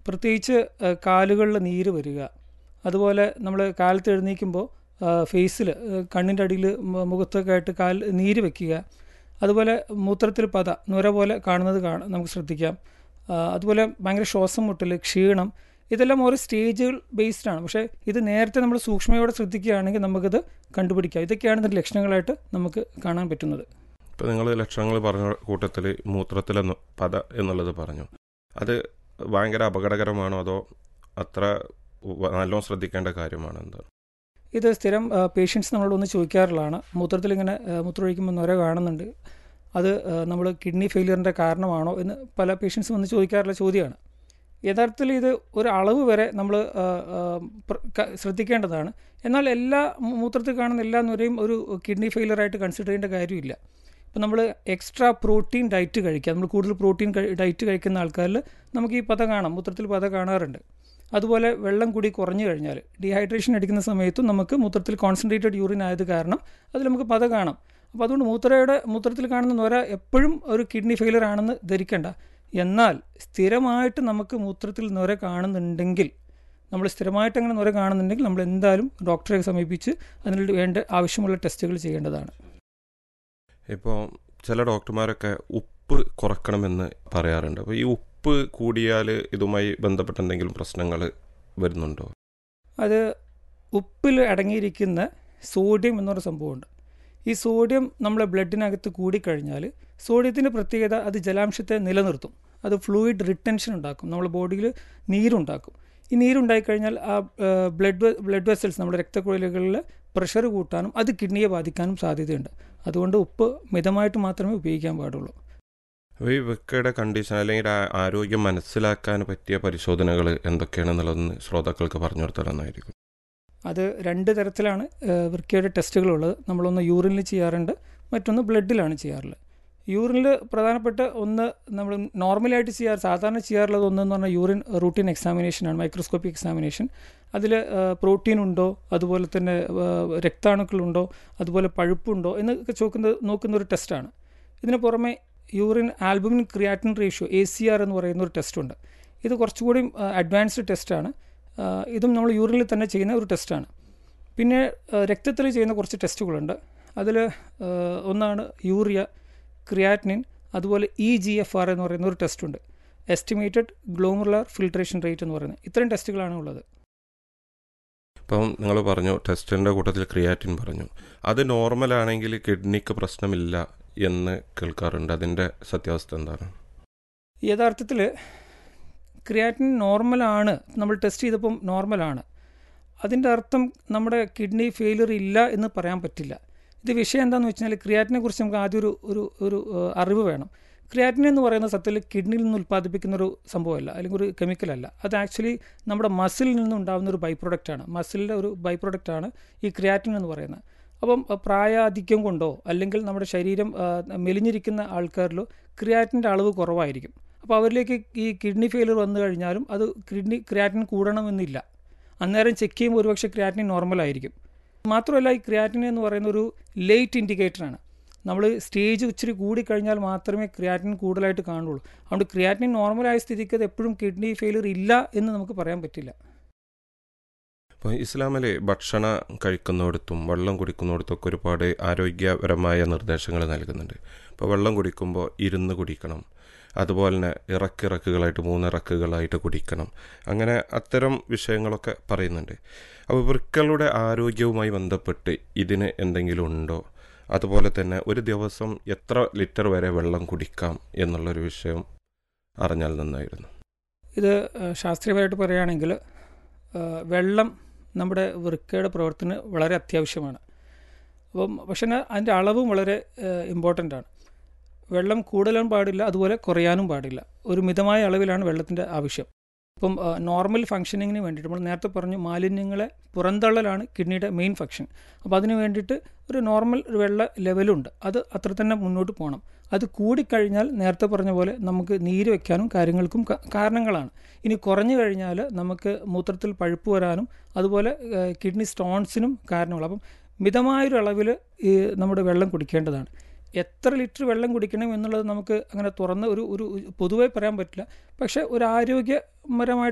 പ്രത്യേകിച്ച് കാലുകളിൽ നീര് വരിക അതുപോലെ നമ്മൾ കാലത്ത് എഴുന്നേൽക്കുമ്പോൾ ഫേസിൽ കണ്ണിൻ്റെ അടിയിൽ മുഖത്തൊക്കെ ആയിട്ട് കാൽ നീര് വെക്കുക അതുപോലെ മൂത്രത്തിൽ പത നുര പോലെ കാണുന്നത് കാണാം നമുക്ക് ശ്രദ്ധിക്കാം ആ, അതുപോലെ ഭയങ്കര ശ്വാസം മുട്ടൽ ക്ഷീണം ഇതെല്ലാം ഓരോ സ്റ്റേജുകൾ ബേസ്ഡ് ആണ് പക്ഷേ ഇത് നേരത്തെ നമ്മൾ സൂക്ഷ്മയോടെ ശ്രദ്ധിക്കുകയാണെങ്കിൽ നമുക്കിത് കണ്ടുപിടിക്കാം ഇതൊക്കെയാണ് ഇതിൻ്റെ ലക്ഷണങ്ങളായിട്ട് നമുക്ക് കാണാൻ പറ്റുന്നത് ഇപ്പോൾ നിങ്ങൾ ലക്ഷണങ്ങൾ പറഞ്ഞ കൂട്ടത്തിൽ മൂത്രത്തിലെ ന- പത എന്നുള്ളത് പറഞ്ഞു അത് ഭയങ്കര അപകടകരമാണോ അതോ അത്ര വ- നല്ലോണം ശ്രദ്ധിക്കേണ്ട കാര്യമാണ് എന്താ ഇത് സ്ഥിരം പേഷ്യൻസ് നമ്മളോട് ഒന്ന് ചോദിക്കാറുള്ളതാണ് മൂത്രത്തിൽ ഇങ്ങനെ ആ, മൂത്രമൊഴിക്കുമ്പോൾ നൊര കാണുന്നുണ്ട് അത് നമ്മൾ കിഡ്നി ഫെയിലിയറിൻ്റെ കാരണമാണോ എന്ന് പല പേഷ്യൻസും വന്ന് ചോദിക്കാറുള്ള ചോദ്യമാണ് യഥാർത്ഥത്തിൽ ഇത് ഒരു അളവ് വരെ നമ്മൾ ശ്രദ്ധിക്കേണ്ടതാണ് എന്നാൽ എല്ലാ മൂ- മൂത്രത്തിൽ കാണുന്ന എല്ലാ നുരയും ഒരു കിഡ്നി ഫെയിലിയറായിട്ട് കൺസിഡർ ചെയ്യേണ്ട കാര്യമില്ല ഇപ്പം നമ്മൾ എക്സ്ട്രാ പ്രോട്ടീൻ ഡയറ്റ് കഴിക്കുക നമ്മൾ കൂടുതൽ പ്രോട്ടീൻ ഡയറ്റ് കഴിക്കുന്ന ആൾക്കാരിൽ നമുക്ക് ഈ പത കാണാം മൂത്രത്തിൽ പത കാണാറുണ്ട് അതുപോലെ വെള്ളം കൂടി കുറഞ്ഞു കഴിഞ്ഞാൽ ഡീഹൈഡ്രേഷൻ അടിക്കുന്ന സമയത്തും നമുക്ക് മൂത്രത്തിൽ കോൺസെൻട്രേറ്റഡ് യൂറിൻ ആയത് കാരണം അതിൽ നമുക്ക് പത കാണാം അപ്പോൾ അതുകൊണ്ട് മൂത്രയുടെ മൂത്രത്തിൽ കാണുന്ന നൊര എപ്പോഴും ഒരു കിഡ്നി ഫെയിലിയർ ആണെന്ന് ധരിക്കണ്ട എന്നാൽ സ്ഥിരമായിട്ട് നമുക്ക് മൂത്രത്തിൽ നൊര കാണുന്നുണ്ടെങ്കിൽ നമ്മൾ സ്ഥിരമായിട്ട് അങ്ങനെ നൊര കാണുന്നുണ്ടെങ്കിൽ നമ്മൾ എന്തായാലും ഡോക്ടറെ സമീപിച്ച് അതിന് വേണ്ട ആവശ്യമുള്ള ടെസ്റ്റുകൾ ചെയ്യേണ്ടതാണ് ഇപ്പോൾ ചില ഡോക്ടർമാരൊക്കെ ഉപ്പ് കുറക്കണമെന്ന് പറയാറുണ്ട് അപ്പോൾ ഈ ഉപ്പ് കൂടിയാൽ ഇതുമായി ബന്ധപ്പെട്ട എന്തെങ്കിലും പ്രശ്നങ്ങൾ വരുന്നുണ്ടോ അത് ഉപ്പിൽ അടങ്ങിയിരിക്കുന്ന സോഡിയം എന്നൊരു സംഭവമുണ്ട് ഈ സോഡിയം നമ്മളെ ബ്ലഡിനകത്ത് കൂടിക്കഴിഞ്ഞാൽ സോഡിയത്തിൻ്റെ പ്രത്യേകത അത് ജലാംശത്തെ നിലനിർത്തും അത് ഫ്ലൂയിഡ് റിട്ടൻഷൻ ഉണ്ടാക്കും നമ്മുടെ ബോഡിയിൽ നീരുണ്ടാക്കും ഈ നീരുണ്ടായിക്കഴിഞ്ഞാൽ ആ ബ്ലഡ് ബ്ലഡ് വെസൽസ് നമ്മുടെ രക്തക്കുഴലുകളിൽ പ്രഷർ കൂട്ടാനും അത് കിഡ്നിയെ ബാധിക്കാനും സാധ്യതയുണ്ട് അതുകൊണ്ട് ഉപ്പ് മിതമായിട്ട് മാത്രമേ ഉപയോഗിക്കാൻ പാടുള്ളൂ അപ്പോൾ ഈ വൃക്കയുടെ കണ്ടീഷൻ അല്ലെങ്കിൽ ആ- ആരോഗ്യം മനസ്സിലാക്കാൻ പറ്റിയ പരിശോധനകൾ എന്തൊക്കെയാണെന്നുള്ളതൊന്ന് ശ്രോതാക്കൾക്ക് പറഞ്ഞു കൊടുത്താൽ നന്നായിരിക്കും അത് രണ്ട് തരത്തിലാണ് ഏഹ്, വൃക്കയുടെ ടെസ്റ്റുകളുള്ളത് നമ്മളൊന്ന് യൂറിനിൽ ചെയ്യാറുണ്ട് മറ്റൊന്ന് ബ്ലഡിലാണ് ചെയ്യാറുള്ളത് യൂറിനിൽ പ്രധാനപ്പെട്ട ഒന്ന് നമ്മൾ നോർമലായിട്ട് ചെയ്യാറ് സാധാരണ ചെയ്യാറുള്ളത് ഒന്നെന്ന് പറഞ്ഞാൽ യൂറിൻ റൂട്ടീൻ എക്സാമിനേഷനാണ് മൈക്രോസ്കോപ്പി എക്സാമിനേഷൻ അതിൽ പ്രോട്ടീൻ ഉണ്ടോ അതുപോലെ തന്നെ ഏഹ്, രക്താണുക്കളുണ്ടോ അതുപോലെ പഴുപ്പുണ്ടോ എന്നൊക്കെ ചോക്കുന്ന നോക്കുന്ന ഒരു ടെസ്റ്റാണ് ഇതിന് പുറമെ urine albumin creatine ratio A C R എന്ന് പറയുന്ന ഒരു ടെസ്റ്റുണ്ട് ഇത് കുറച്ചുകൂടി അഡ്വാൻസ്ഡ് ടെസ്റ്റാണ് ആഹ് ഇതും നമ്മൾ യൂറിനിൽ തന്നെ ചെയ്യുന്ന ഒരു ടെസ്റ്റാണ് പിന്നെ ആഹ് രക്തത്തിൽ ചെയ്യുന്ന കുറച്ച് ടെസ്റ്റുകളുണ്ട് അതിൽ ഒന്നാണ് യൂറിയ ക്രിയാറ്റിനിൻ അതുപോലെ ഇ ജി എഫ് ആർ എന്ന് പറയുന്ന ഒരു ടെസ്റ്റുണ്ട് എസ്റ്റിമേറ്റഡ് ഗ്ലോമുലാർ ഫിൽട്രേഷൻ റേറ്റ് എന്ന് പറയുന്നത് ഇത്രയും ടെസ്റ്റുകളാണ് ഉള്ളത് ഇപ്പം നിങ്ങൾ പറഞ്ഞു ടെസ്റ്റിൻ്റെ കൂട്ടത്തിൽ ക്രിയാറ്റിൻ പറഞ്ഞു അത് നോർമലാണെങ്കിൽ കിഡ്നിക്ക് പ്രശ്നമില്ല എന്ന് കേൾക്കാറുണ്ട് അതിൻ്റെ സത്യാവസ്ഥ എന്താണ് യഥാർത്ഥത്തിൽ ക്രിയാറ്റിൻ നോർമലാണ് നമ്മൾ ടെസ്റ്റ് ചെയ്തപ്പം നോർമലാണ് അതിൻ്റെ അർത്ഥം നമ്മുടെ കിഡ്നി ഫെയിലിയർ ഇല്ല എന്ന് പറയാൻ പറ്റില്ല ഇത് വിഷയം എന്താണെന്ന് വെച്ചാൽ ക്രിയാറ്റിനെ കുറിച്ച് നമുക്ക് ആദ്യം ഒരു ഒരു ഒരു ഏഹ്, അറിവ് വേണം ക്രിയാറ്റിൻ എന്ന് പറയുന്ന സത്യത്തിൽ കിഡ്നിയിൽ നിന്ന് ഉൽപ്പാദിപ്പിക്കുന്ന ഒരു സംഭവമല്ല അല്ലെങ്കിൽ ഒരു കെമിക്കലല്ല അത് ആക്ച്വലി നമ്മുടെ മസിലിൽ നിന്നുണ്ടാകുന്ന ഒരു ബൈ പ്രൊഡക്റ്റാണ് മസിലിൻ്റെ ഒരു ബൈ പ്രൊഡക്റ്റാണ് ഈ ക്രിയാറ്റിൻ എന്ന് പറയുന്നത് അപ്പം അഹ് പ്രായാധിക്യം കൊണ്ടോ അല്ലെങ്കിൽ നമ്മുടെ ശരീരം ആ, മെലിഞ്ഞിരിക്കുന്ന ആൾക്കാരിലോ ക്രിയാറ്റിൻ്റെ അളവ് കുറവായിരിക്കും അപ്പോൾ അവരിലേക്ക് ഈ കിഡ്നി ഫെയിലിയർ വന്നു കഴിഞ്ഞാലും അത് കിഡ്നി ക്രിയാറ്റിൻ കൂടണമെന്നില്ല അന്നേരം ചെക്ക് ചെയ്യുമ്പോൾ ഒരുപക്ഷെ ക്രിയാറ്റിൻ നോർമൽ ആയിരിക്കും മാത്രമല്ല ഈ ക്രിയാറ്റിൻ എന്ന് പറയുന്ന ഒരു ലേറ്റ് ഇൻഡിക്കേറ്ററാണ് നമ്മൾ സ്റ്റേജ് ഇച്ചിരി കൂടിക്കഴിഞ്ഞാൽ മാത്രമേ ക്രിയാറ്റിൻ കൂടുതലായിട്ട് കാണുള്ളൂ അതുകൊണ്ട് ക്രിയാറ്റിൻ നോർമലായ സ്ഥിതിക്ക് അത് എപ്പോഴും കിഡ്നി ഫെയിലിയർ ഇല്ല എന്ന് നമുക്ക് പറയാൻ പറ്റില്ല ഇപ്പോൾ ഇസ്ലാമിൽ ഭക്ഷണം കഴിക്കുന്നിടത്തും വെള്ളം കുടിക്കുന്നിടത്തൊക്കെ ഒരുപാട് ആരോഗ്യപരമായ നിർദ്ദേശങ്ങൾ നൽകുന്നുണ്ട് ഇപ്പോൾ വെള്ളം കുടിക്കുമ്പോൾ ഇരുന്ന് കുടിക്കണം അതുപോലെ തന്നെ ഇറക്കിറക്കുകളായിട്ട് മൂന്നിറക്കുകളായിട്ട് കുടിക്കണം അങ്ങനെ അത്തരം വിഷയങ്ങളൊക്കെ പറയുന്നുണ്ട് അപ്പോൾ വൃക്കളുടെ ആരോഗ്യവുമായി ബന്ധപ്പെട്ട് ഇതിന് എന്തെങ്കിലും ഉണ്ടോ അതുപോലെ തന്നെ ഒരു ദിവസം എത്ര ലിറ്റർ വരെ വെള്ളം കുടിക്കാം എന്നുള്ളൊരു വിഷയം അറിഞ്ഞാൽ നന്നായിരുന്നു ഇത് ഏഹ്, ശാസ്ത്രീയമായിട്ട് പറയുകയാണെങ്കിൽ ഏഹ്, വെള്ളം നമ്മുടെ വൃക്കയുടെ പ്രവർത്തനം വളരെ അത്യാവശ്യമാണ് അപ്പം പക്ഷേ അതിൻ്റെ അളവും വളരെ ഇമ്പോർട്ടൻ്റ് ആണ് വെള്ളം കൂടുതലും പാടില്ല അതുപോലെ കുറയാനും പാടില്ല ഒരു മിതമായ അളവിലാണ് വെള്ളത്തിൻ്റെ ആവശ്യം ഇപ്പം നോർമൽ ഫങ്ഷനിങ്ങിന് വേണ്ടിയിട്ട് നമ്മൾ നേരത്തെ പറഞ്ഞു മാലിന്യങ്ങളെ പുറന്തള്ളലാണ് കിഡ്നിയുടെ മെയിൻ ഫങ്ഷൻ അപ്പോൾ അതിന് വേണ്ടിയിട്ട് ഒരു നോർമൽ ഒരു വെള്ള ലെവലുണ്ട് അത് അത്ര തന്നെ മുന്നോട്ട് പോകണം അത് കൂടിക്കഴിഞ്ഞാൽ നേരത്തെ പറഞ്ഞ പോലെ നമുക്ക് നീര് വെക്കാനും കാര്യങ്ങൾക്കും ക- കാരണങ്ങളാണ് ഇനി കുറഞ്ഞു കഴിഞ്ഞാൽ നമുക്ക് മൂത്രത്തിൽ പഴുപ്പ് വരാനും അതുപോലെ ഏഹ്, കിഡ്നി സ്റ്റോൺസിനും കാരണങ്ങൾ അപ്പം മിതമായൊരു അളവിൽ ഈ നമ്മുടെ വെള്ളം കുടിക്കേണ്ടതാണ് എത്ര ലിറ്റർ വെള്ളം കുടിക്കണം എന്നുള്ളത് നമുക്ക് അങ്ങനെ തുറന്ന് ഒരു ഒരു പൊതുവെ പറയാൻ പറ്റില്ല പക്ഷേ ഒരു ആരോഗ്യപരമായിട്ട്